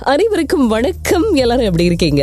அனைவருக்கும் வணக்கம் எல்லாரும் எப்படி இருக்கீங்க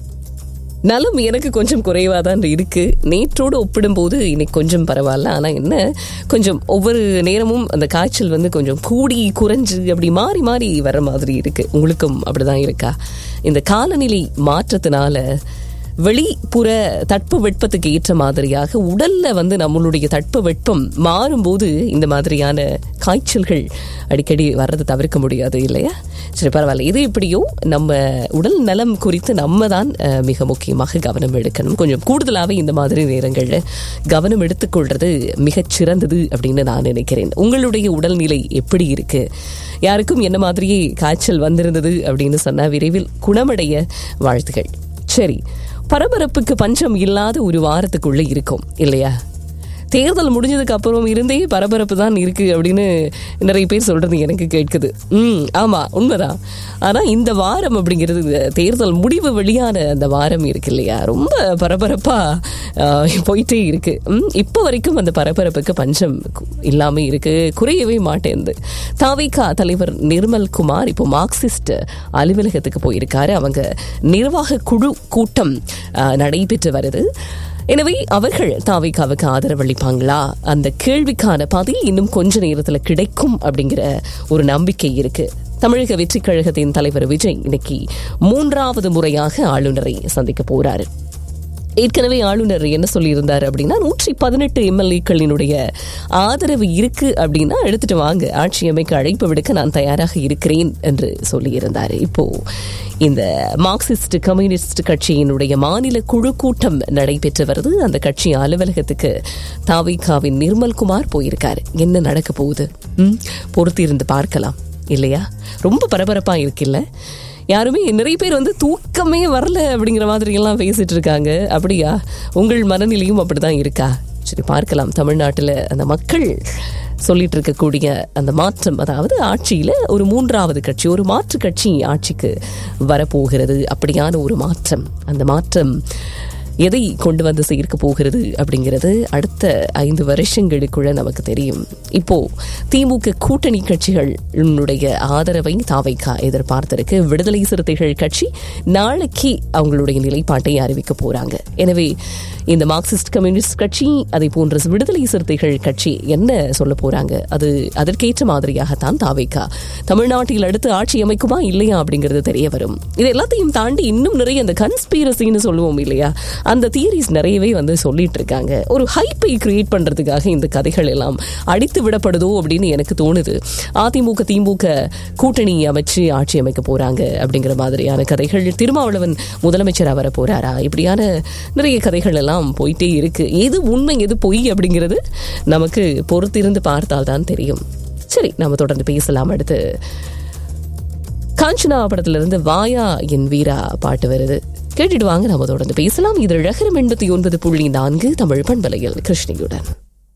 நலம் எனக்கு கொஞ்சம் குறைவாக தான் இருக்கு நேற்றோடு ஒப்பிடும்போது இன்னைக்கு கொஞ்சம் பரவாயில்ல ஆனால் என்ன கொஞ்சம் ஒவ்வொரு நேரமும் அந்த காய்ச்சல் வந்து கொஞ்சம் கூடி குறைஞ்சு அப்படி மாறி மாறி வர மாதிரி இருக்கு உங்களுக்கும் அப்படிதான் இருக்கா இந்த காலநிலை மாற்றத்தினால வெளிப்புற தட்ப வெப்பத்துக்கு ஏற்ற மாதிரியாக உடல்ல வந்து நம்மளுடைய தட்ப வெப்பம் மாறும்போது இந்த மாதிரியான காய்ச்சல்கள் அடிக்கடி வர்றது தவிர்க்க முடியாது இல்லையா சரி பரவாயில்ல இது எப்படியோ நம்ம உடல் நலம் குறித்து நம்ம தான் அஹ், மிக முக்கியமாக கவனம் எடுக்கணும் கொஞ்சம் கூடுதலாகவே இந்த மாதிரி நேரங்களில் கவனம் எடுத்துக்கொள்றது மிகச் சிறந்தது அப்படின்னு நான் நினைக்கிறேன் உங்களுடைய உடல்நிலை எப்படி இருக்கு யாருக்கும் என்ன மாதிரியே காய்ச்சல் வந்திருந்தது அப்படின்னு சொன்னா விரைவில் குணமடைய வாழ்த்துகள் சரி பரபரப்புக்கு பஞ்சம் இல்லாத ஒரு வாரத்துக்குள்ள இருக்கும் இல்லையா தேர்தல் முடிஞ்சதுக்கு அப்புறம் இருந்தே பரபரப்பு தான் இருக்கு அப்படின்னு நிறைய பேர் சொல்றது எனக்கு கேட்குது ம் ஆமா உண்மைதான் ஆனா இந்த வாரம் அப்படிங்கிறது இந்த தேர்தல் முடிவு வெளியான அந்த வாரம் இருக்கு இல்லையா ரொம்ப பரபரப்பா ஆஹ், போயிட்டே இருக்கு ம், இப்போ வரைக்கும் அந்த பரபரப்புக்கு பஞ்சம் கு- இல்லாம இருக்கு குறையவே மாட்டேங்குது தாவிகா தலைவர் நிர்மல் குமார் இப்போ மார்க்சிஸ்ட் அலுவலகத்துக்கு போயிருக்காரு அவங்க நிர்வாக குழு கூட்டம் ஆஹ், நடைபெற்று வருது எனவே அவர்கள் தாவிகாவுக்கு ஆதரவளிப்பாங்களா அந்த கேள்விக்கான பதில் இன்னும் கொஞ்ச நேரத்தில் கிடைக்கும் அப்படிங்கிற ஒரு நம்பிக்கை இருக்கு தமிழக வெற்றி கழகத்தின் தலைவர் விஜய் இன்னைக்கு மூன்றாவது முறையாக ஆளுநரை சந்திக்க போறாரு ஏற்கனவே ஆளுநர் என்ன சொல்லியிருந்தார் அப்படின்னா நூற்றி பதினெட்டு எம்எல்ஏக்களினுடைய ஆதரவு இருக்கு அப்படின்னா எடுத்துட்டு வாங்க ஆட்சி அமைக்க அழைப்பு விடுக்க நான் தயாராக இருக்கிறேன் என்று சொல்லியிருந்தார் இப்போ இந்த மார்க்சிஸ்ட் கம்யூனிஸ்ட் கட்சியினுடைய மாநில குழு கூட்டம் நடைபெற்று வருது அந்த கட்சி அலுவலகத்துக்கு தாவிகாவின் நிர்மல்குமார் போயிருக்காரு என்ன நடக்க போகுது ம், பொறுத்திருந்து பார்க்கலாம் இல்லையா ரொம்ப பரபரப்பா இருக்குல்ல யாருமே நிறைய பேர் வந்து தூக்கமே வரல அப்படிங்கிற மாதிரி எல்லாம் பேசிட்டு இருக்காங்க அப்படியா உங்கள் மனநிலையும் அப்படிதான் இருக்கா சரி பார்க்கலாம் தமிழ்நாட்டில் அந்த மக்கள் சொல்லிட்டு இருக்கக்கூடிய அந்த மாற்றம் அதாவது ஆட்சியில் ஒரு மூன்றாவது கட்சி ஒரு மாற்று கட்சி ஆட்சிக்கு வரப்போகிறது அப்படியான ஒரு மாற்றம் அந்த மாற்றம் எதை கொண்டு வந்து சேர்க்க போகிறது அப்படிங்கிறது அடுத்த ஐந்து வருஷங்களுக்குள்ள நமக்கு தெரியும் இப்போ திமுக கூட்டணி கட்சிகளுடைய ஆதரவை தாவைக்கா எதிர்பார்த்திருக்கு விடுதலை சிறுத்தைகள் கட்சி நாளைக்கு அவங்களுடைய நிலைப்பாட்டை அறிவிக்க போறாங்க எனவே இந்த மார்க்சிஸ்ட் கம்யூனிஸ்ட் கட்சி அதை போன்ற விடுதலை சிறுத்தைகள் கட்சி என்ன சொல்ல போறாங்க அது அதற்கேற்ற மாதிரியாகத்தான் தாவைக்கா தமிழ்நாட்டில் அடுத்து ஆட்சி அமைக்குமா இல்லையா அப்படிங்கிறது தெரிய வரும் இது எல்லாத்தையும் தாண்டி இன்னும் நிறைய அந்த கன்ஸ்பீரசின்னு சொல்லுவோம் இல்லையா அந்த தியரிஸ் நிறையவே வந்து சொல்லிட்டு இருக்காங்க ஒரு ஹைப்பை கிரியேட் பண்றதுக்காக இந்த கதைகள் எல்லாம் அடித்து விடப்படுதோ அப்படின்னு எனக்கு தோணுது அதிமுக திமுக கூட்டணி அமைச்சு ஆட்சி அமைக்க போறாங்க அப்படிங்கிற மாதிரியான கதைகள் திருமாவளவன் முதலமைச்சரா வர போறாரா இப்படியான நிறைய கதைகள் எல்லாம் போயிட்டே இருக்கு எது உண்மை எது பொய் அப்படிங்கிறது நமக்கு பொறுத்திருந்து பார்த்தால் தான் தெரியும் சரி நம்ம தொடர்ந்து பேசலாம் அடுத்து காஞ்சனா படத்திலிருந்து வாயா என் வீரா பாட்டு வருது கேட்டுட்டு வாங்க நம்ம தொடர்ந்து பேசலாம் இது ரகரம் எண்பத்தி ஒன்பது புள்ளி நான்கு தமிழ் பண்பலையில் கிருஷ்ணியுடன்